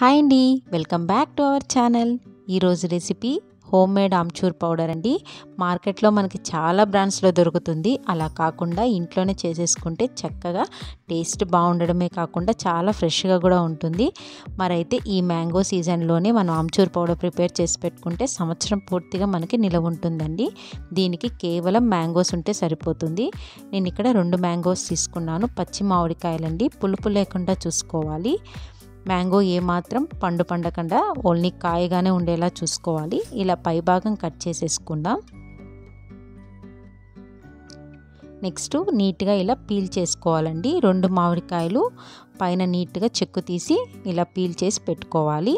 hi అండి welcome back to our channel ఈరోజు recipe home made amchur powder అండి మార్కెట్లో మనకి చాలా బ్రాండ్స్లో దొరుకుతుంది అలా కాకుండా ఇంట్లోనే చేసేసుకుంటే చక్కగా టేస్ట్ బాగుండడమే కాకుండా చాలా ఫ్రెష్గా కూడా ఉంటుంది మరైతే ఈ మ్యాంగో సీజన్లోనే మనం ఆమ్చూర్ పౌడర్ ప్రిపేర్ చేసి పెట్టుకుంటే సంవత్సరం పూర్తిగా మనకి నిలవ ఉంటుందండి దీనికి కేవలం మ్యాంగోస్ ఉంటే సరిపోతుంది నేను ఇక్కడ రెండు మ్యాంగోస్ తీసుకున్నాను పచ్చి మామిడికాయలండి పులుపు లేకుండా చూసుకోవాలి మ్యాంగో ఏమాత్రం పండు పండకుండా ఓన్లీ కాయగానే ఉండేలా చూసుకోవాలి ఇలా పై భాగం కట్ చేసేసుకుందాం నెక్స్ట్ నీట్గా ఇలా పీల్ చేసుకోవాలండి రెండు మామిడికాయలు పైన నీట్గా చెక్కు తీసి ఇలా పీల్ చేసి పెట్టుకోవాలి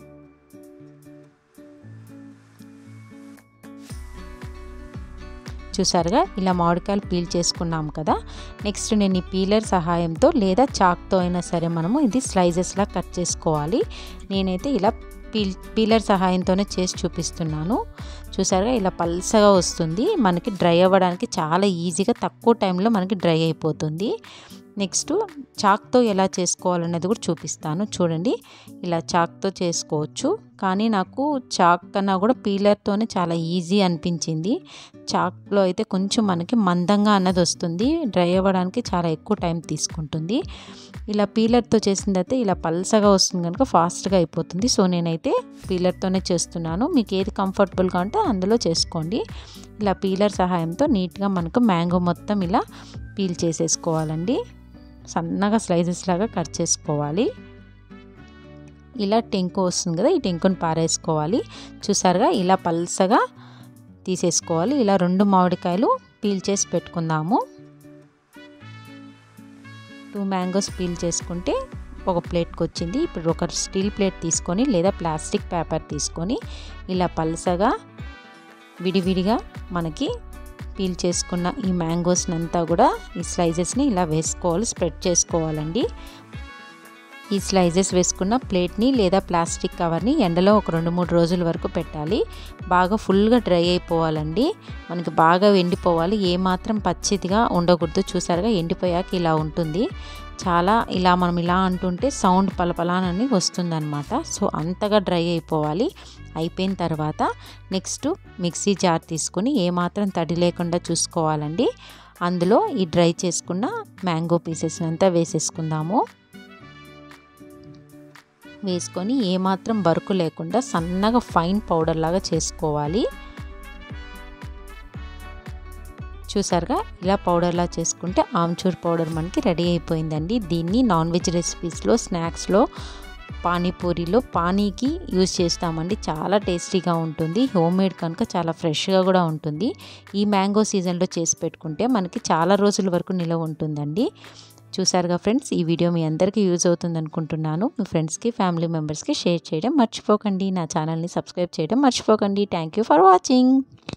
చూసారుగా ఇలా మామిడికాయలు పీల్ చేసుకున్నాం కదా నెక్స్ట్ నేను ఈ పీలర్ సహాయంతో లేదా చాక్తో అయినా సరే మనము ఇది స్లైజెస్లా కట్ చేసుకోవాలి నేనైతే ఇలా పీల్ పీలర్ సహాయంతోనే చేసి చూపిస్తున్నాను చూసారుగా ఇలా పల్సగా వస్తుంది మనకి డ్రై అవ్వడానికి చాలా ఈజీగా తక్కువ టైంలో మనకి డ్రై అయిపోతుంది నెక్స్ట్ చాక్తో ఎలా చేసుకోవాలనేది కూడా చూపిస్తాను చూడండి ఇలా చాక్తో చేసుకోవచ్చు కానీ నాకు చాక్ కన్నా కూడా పీలర్తోనే చాలా ఈజీ అనిపించింది చాక్లో అయితే కొంచెం మనకి మందంగా అన్నది వస్తుంది డ్రై అవ్వడానికి చాలా ఎక్కువ టైం తీసుకుంటుంది ఇలా పీలర్తో చేసిందైతే ఇలా పల్సగా వస్తుంది కనుక ఫాస్ట్గా అయిపోతుంది సో నేనైతే పీలర్తోనే చేస్తున్నాను మీకు ఏది కంఫర్టబుల్గా ఉంటే అందులో చేసుకోండి ఇలా పీలర్ సహాయంతో నీట్గా మనకు మ్యాంగో మొత్తం ఇలా పీల్ చేసేసుకోవాలండి సన్నగా స్లైసెస్ లాగా కట్ చేసుకోవాలి ఇలా టెంకు వస్తుంది కదా ఈ టెంకుని పారేసుకోవాలి చూసారుగా ఇలా పల్సగా తీసేసుకోవాలి ఇలా రెండు మామిడికాయలు పీల్ చేసి పెట్టుకుందాము టూ మ్యాంగోస్ పీల్ చేసుకుంటే ఒక ప్లేట్కి వచ్చింది ఇప్పుడు ఒక స్టీల్ ప్లేట్ తీసుకొని లేదా ప్లాస్టిక్ పేపర్ తీసుకొని ఇలా పలసగా విడివిడిగా మనకి పీల్ చేసుకున్న ఈ మ్యాంగోస్ని అంతా కూడా ఈ స్లైజెస్ని ఇలా వేసుకోవాలి స్ప్రెడ్ చేసుకోవాలండి ఈ స్లైజెస్ వేసుకున్న ప్లేట్ని లేదా ప్లాస్టిక్ కవర్ని ఎండలో ఒక రెండు మూడు రోజుల వరకు పెట్టాలి బాగా ఫుల్గా డ్రై అయిపోవాలండి మనకి బాగా ఎండిపోవాలి ఏమాత్రం పచ్చిదిగా ఉండకూడదు చూసారుగా ఎండిపోయాక ఇలా ఉంటుంది చాలా ఇలా మనం ఇలా అంటుంటే సౌండ్ పలపలానని వస్తుందన్నమాట సో అంతగా డ్రై అయిపోవాలి అయిపోయిన తర్వాత నెక్స్ట్ మిక్సీ జార్ తీసుకుని ఏమాత్రం తడి లేకుండా చూసుకోవాలండి అందులో ఈ డ్రై చేసుకున్న మ్యాంగో పీసెస్ని అంతా వేసేసుకుందాము వేసుకొని ఏమాత్రం బరుకు లేకుండా సన్నగా ఫైన్ పౌడర్ లాగా చేసుకోవాలి చూసారుగా ఇలా పౌడర్లా చేసుకుంటే ఆమ్చూర్ పౌడర్ మనకి రెడీ అయిపోయిందండి దీన్ని నాన్ వెజ్ రెసిపీస్లో స్నాక్స్లో పానీపూరిలో పానీకి యూజ్ చేస్తామండి చాలా టేస్టీగా ఉంటుంది హోమ్ మేడ్ కనుక చాలా ఫ్రెష్గా కూడా ఉంటుంది ఈ మ్యాంగో సీజన్లో చేసి పెట్టుకుంటే మనకి చాలా రోజుల వరకు నిలవ ఉంటుందండి చూసారుగా ఫ్రెండ్స్ ఈ వీడియో మీ అందరికీ యూజ్ అవుతుంది అనుకుంటున్నాను మీ ఫ్రెండ్స్కి ఫ్యామిలీ మెంబర్స్కి షేర్ చేయడం మర్చిపోకండి నా ఛానల్ని సబ్స్క్రైబ్ చేయడం మర్చిపోకండి థ్యాంక్ యూ ఫర్ వాచింగ్